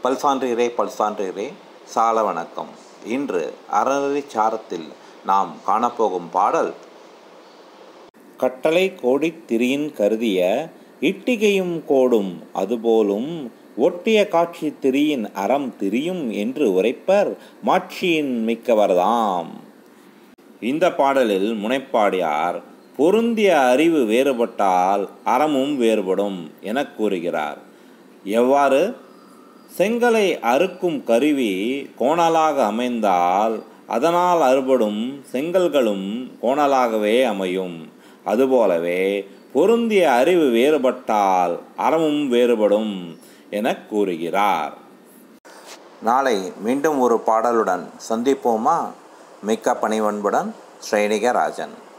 பல்சான்றிரே பல்சான்றிரே சால வணக்கம் இன்று அறநெறி சாரத்தில் நாம் காணப்போகும் பாடல் கட்டளை கோடித் திரியின் கருதிய இட்டிகையும் கோடும் அதுபோலும் ஒட்டிய காட்சி திரியின் அறம் திரியும் என்று உரைப்பர் மாட்சியின் மிக்கவர்தாம் இந்த பாடலில் முனைப்பாடியார் பொருந்திய அறிவு வேறுபட்டால் அறமும் வேறுபடும் எனக் கூறுகிறார் எவ்வாறு செங்கலை அறுக்கும் கருவி கோணலாக அமைந்தால் அதனால் அறுபடும் செங்கல்களும் கோணலாகவே அமையும் அதுபோலவே பொருந்திய அறிவு வேறுபட்டால் அறமும் வேறுபடும் எனக் கூறுகிறார் நாளை மீண்டும் ஒரு பாடலுடன் சந்திப்போமா மிக்க பணிவன்புடன் ஸ்ரேணிக ராஜன்